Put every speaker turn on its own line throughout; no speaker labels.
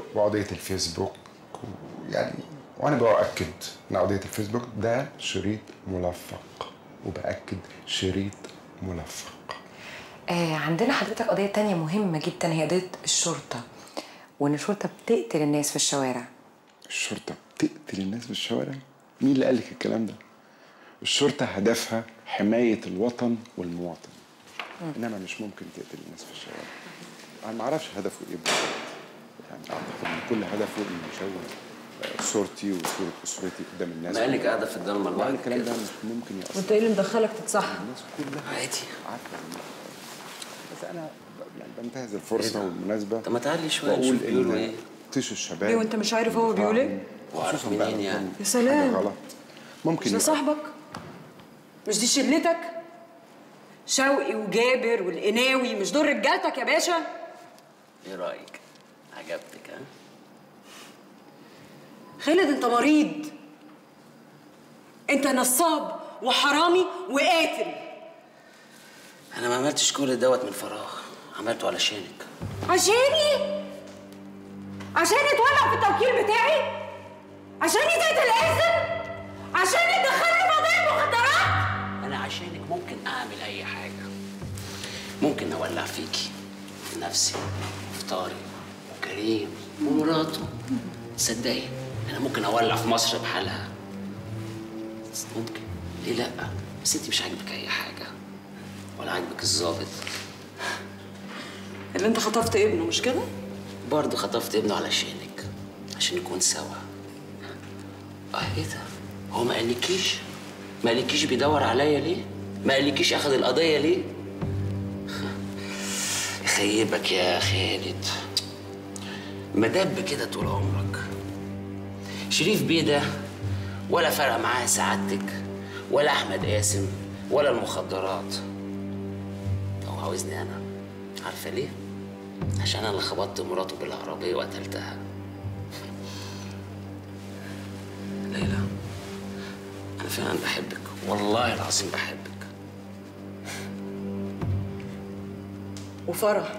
وقضيه الفيسبوك يعني وانا باكد ان قضيه الفيسبوك ده شريط ملفق وباكد شريط ملفق
آه عندنا حضرتك قضية تانية مهمة جدا هي قضية الشرطة وإن الشرطة بتقتل الناس في الشوارع
الشرطه بتقتل الناس في الشوارع مين اللي قالك الكلام ده الشرطه هدفها حمايه الوطن والمواطن انما مش ممكن تقتل الناس في الشوارع انا ما اعرفش هدفه ايه بالظبط يعني اعتقد ان كل هدفه انه يشوه آه، صورتي وصوره اسرتي قدام الناس
ما قالك قاعده في الضلمه
والله
لوحدك
الكلام ده
كده
مش ممكن يأثر
وانت ايه اللي مدخلك تتصحى
الناس كلها
عادي
عارفه بس انا يعني بنتهز الفرصه والمناسبه
طب ما تعلي شويه
واقول
نشوف بيقولوا
ان
ايه
طيش الشباب
ليه وانت مش عارف هو بيقول ايه؟
وعارف
خصوصاً بقى
منين
لو
يعني؟
كان
يا سلام.
حاجة غلط ممكن
مش ده
يبقى-
صاحبك؟ مش دي شلتك؟ شوقي وجابر والقناوي مش دول رجالتك يا باشا؟
ايه رايك عجبتك ها
خالد انت مريض انت نصاب وحرامي وقاتل
انا ما عملتش كل دوت من فراغ عملته علشانك
عشاني عشان اتولع في التوكيل بتاعي عشان تقتل قاسم عشان تدخلني في قضيه مخدرات
انا عشانك ممكن اعمل اي حاجه ممكن اولع فيكي في نفسي في طارق وكريم ومراته تصدقي انا ممكن اولع في مصر بحالها ممكن ليه لا بس انت مش عاجبك اي حاجه ولا عاجبك الظابط
اللي انت خطفت ابنه مش كده؟
برضه خطفت ابنه علشانك عشان نكون سوا اه ايه ده هو ما قالكيش ما قالكيش بيدور عليا ليه ما قالكيش اخد القضيه ليه يخيبك يا خالد مدب كده طول عمرك شريف بيه ده ولا فرق معاه سعادتك ولا احمد قاسم ولا المخدرات هو عاوزني انا عارفه ليه عشان انا اللي خبطت مراته بالعربيه وقتلتها ليلى انا فعلا بحبك والله العظيم بحبك
وفرح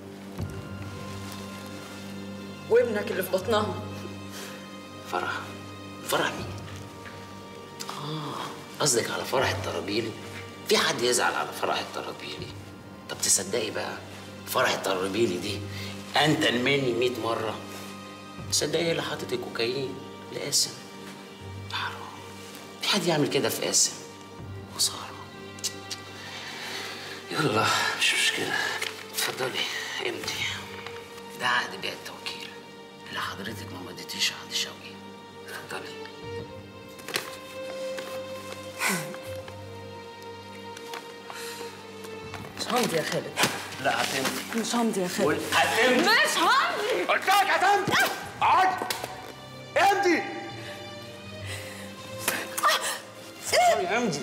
وابنك اللي في بطنها
فرح فرح مين اه قصدك على فرح الطرابيلي في حد يزعل على فرح الطرابيلي طب تصدقي بقى فرح الطرابيلي دي انتن مني 100 مره تصدقي هي اللي حاطط الكوكايين لقاسم حرام في حد يعمل كده في قاسم خساره يلا مش مشكله اتفضلي امضي ده عقد بيع التوكيل اللي حضرتك ما مضيتيش عقد شوقي اتفضلي
مش همضي يا خالد
لا هتمضي
مش همضي يا خالد
هتمضي
مش همضي
قلت لك هتمضي اقعد امضي
امضي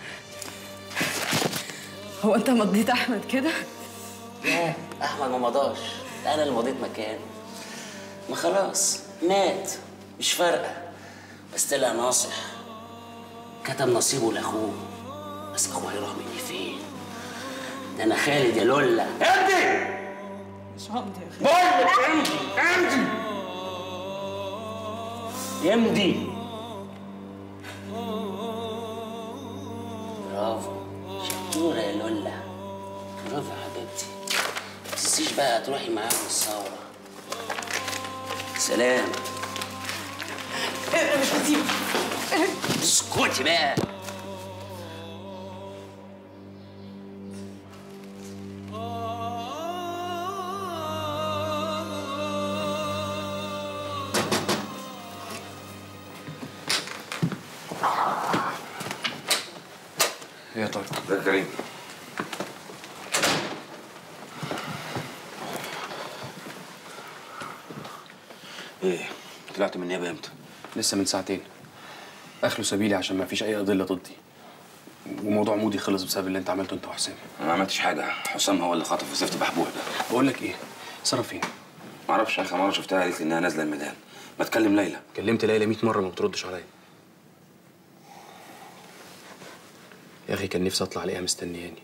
هو انت مضيت احمد كده؟
لا احمد ما مضاش ده انا اللي مضيت مكانه ما خلاص مات مش فارقه بس طلع ناصح كتب نصيبه لاخوه بس اخوه هيروح مني فين ده انا خالد يا لولا امضي
مش همضي يا خالد
بقول لك امضي امضي امضي برافو شطورة يا لولا برافو يا حبيبتي ما تنسيش بقى تروحي معاهم الثورة سلام
انا مش هسيبك
اسكتي بقى
ايه يا طارق
ده كريم ايه طلعت من النيابه امتى؟
لسه من ساعتين اخلوا سبيلي عشان ما فيش اي ادله ضدي وموضوع مودي خلص بسبب اللي انت عملته انت وحسام
انا ما عملتش حاجه حسام هو اللي خطف وزفت بحبوح ده
بقول لك ايه ساره فين
ما اعرفش اخر مره شفتها قالت لي انها نازله الميدان ما تكلم ليلى
كلمت ليلى 100 مره ما بتردش عليا يا اخي كان نفسي اطلع الاقيها مستنياني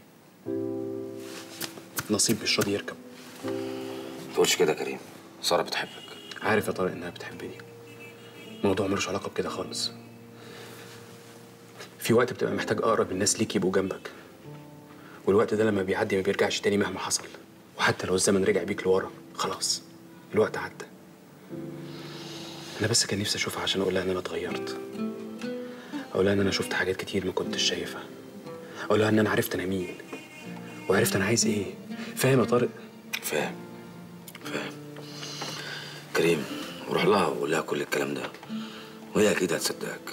نصيب مش راضي يركب
ما تقولش كده يا كريم ساره بتحبك
عارف يا طارق انها بتحبني الموضوع ملوش علاقه بكده خالص في وقت بتبقى محتاج اقرب الناس ليك يبقوا جنبك والوقت ده لما بيعدي ما بيرجعش تاني مهما حصل وحتى لو الزمن رجع بيك لورا خلاص الوقت عدى انا بس كان نفسي اشوفها عشان اقول لها ان انا اتغيرت اقول لها ان انا شفت حاجات كتير ما كنتش شايفها اقول لها ان انا عرفت انا مين وعرفت انا عايز ايه فاهم يا طارق
فاهم فاهم كريم روح لها وقول لها كل الكلام ده وهي اكيد هتصدقك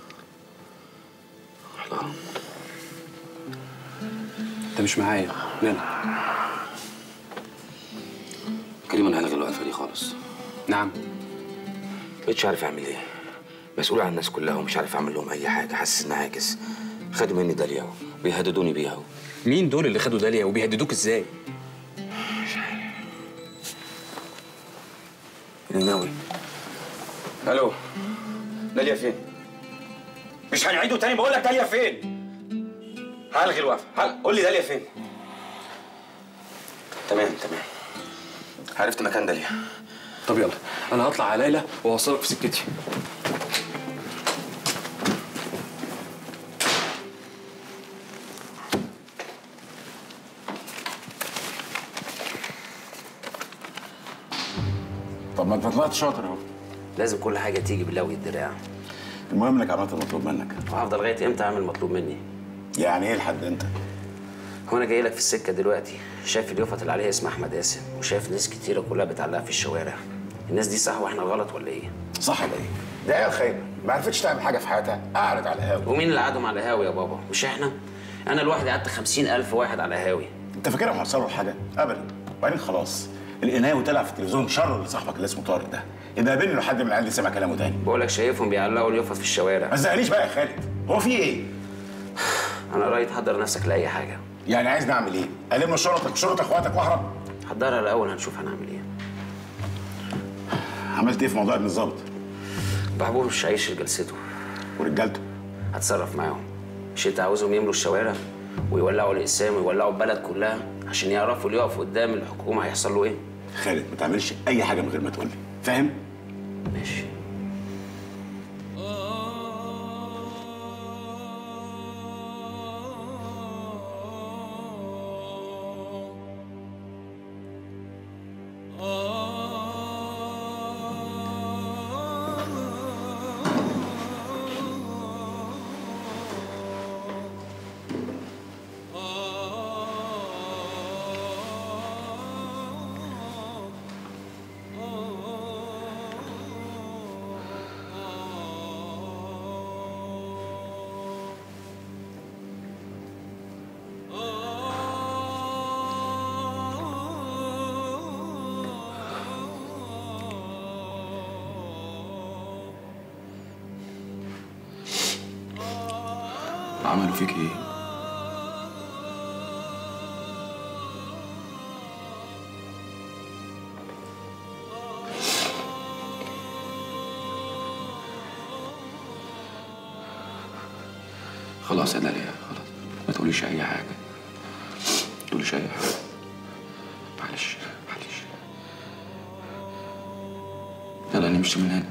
روح لها
انت مش معايا مالك
كريم انا هلغي الوقفه دي خالص
نعم
مبقتش عارف اعمل ايه مسؤول عن الناس كلها ومش عارف اعمل لهم اي حاجه حاسس اني عاجز خدوا مني داليا وبيهددوني بيها
مين دول اللي خدوا داليا وبيهددوك ازاي
الناوي الو داليا فين؟ مش هنعيده تاني بقول لك داليا فين؟ هلغي الوقفه هل... قول لي داليا فين؟ تمام تمام عرفت مكان داليا
طب يلا انا هطلع على ليلى واوصلك في سكتي
طب ما انت طلعت شاطر اهو
لازم كل حاجه تيجي بالله الدراع
المهم انك عملت المطلوب منك
وهفضل لغايه امتى اعمل مطلوب مني
يعني ايه لحد انت
هو انا جاي لك في السكه دلوقتي شايف اليافط اللي عليها اسم احمد قاسم وشايف ناس كتيره كلها بتعلقها في الشوارع الناس دي صح واحنا غلط ولا ايه
صح ولا ايه ده عيال خايبه ما عرفتش تعمل حاجه في حياتها قعدت على الهاوي
ومين اللي قعدهم على هاوي يا بابا مش احنا انا لوحدي قعدت خمسين ألف واحد على هاوي
انت فاكرهم هيوصلوا لحاجه ابدا وبعدين خلاص القناوي طلع في التلفزيون شر لصاحبك اللي اسمه طارق ده يبقى قابلني لو حد من العيال دي سمع كلامه تاني
بقول لك شايفهم بيعلقوا اليافط في الشوارع
ما تزهقنيش بقى يا خالد هو في ايه
انا رايي تحضر نفسك لاي حاجه
يعني عايز نعمل ايه الم شرطك شرطك اخواتك واهرب
حضرها الاول هنشوف هنعمل ايه
عملت ايه في موضوع ابن الظابط
بحبوب مش عايش جلسته
ورجالته
هتصرف معاهم مش انت عاوزهم يملوا الشوارع ويولعوا الاقسام ويولعوا البلد كلها عشان يعرفوا اللي يقف قدام الحكومه هيحصل له ايه
خالد ما تعملش اي حاجه من غير ما تقول لي فاهم
ماشي
عملوا فيك ايه؟ خلاص يا داليا خلاص ما تقوليش اي حاجه ما تقوليش اي حاجه معلش معلش يلا نمشي من هنا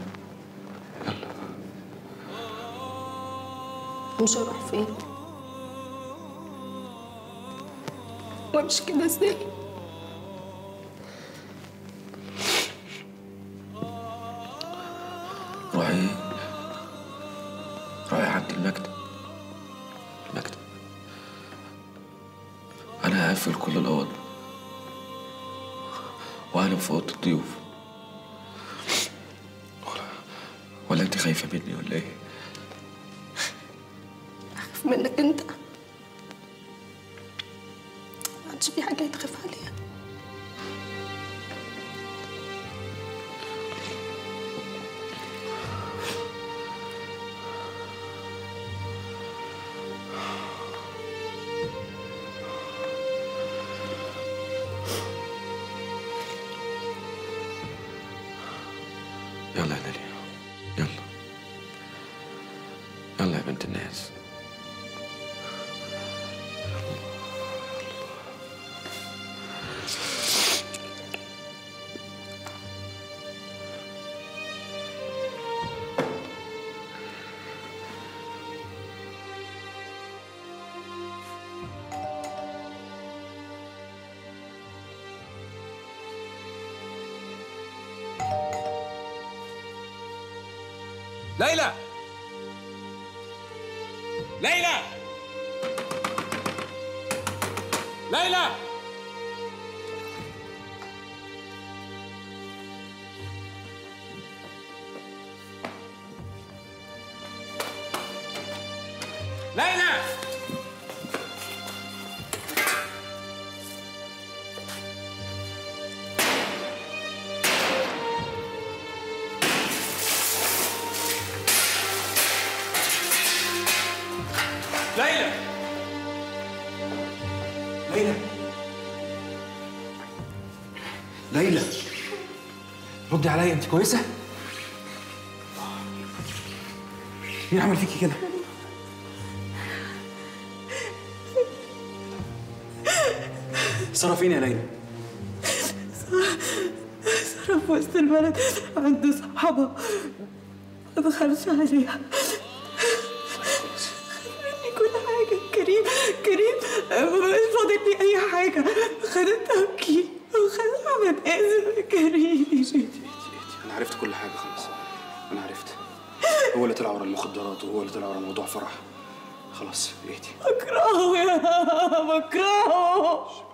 مش هروح فين وامشي كده ازاي
روحي روحي عند المكتب المكتب أنا هقفل كل الأوض وأنا في أوضة الضيوف ولا, ولا أنت خايفة مني ولا إيه؟
اخاف منك انت ما عادش في حاجه يتخاف عليها
يلا يا داليا يلا يلا يا بنت الناس
ليلى ليلى ليلى ليلى ليلى ليلى ليلى ردي عليا انت كويسه مين عمل فيكي كده ساره فين يا ليلى
سارة في وسط البلد عند صحابها ما دخلش عليها خدني كل حاجة كريم كريم مش فاضل لي أي حاجة خدت توكيل وخدت أحمد آسف كريم
انا عرفت كل حاجه خلاص انا عرفت هو اللي طلع ورا المخدرات وهو اللي طلع ورا موضوع فرح خلاص اهدي
بكرهه يا بكرهه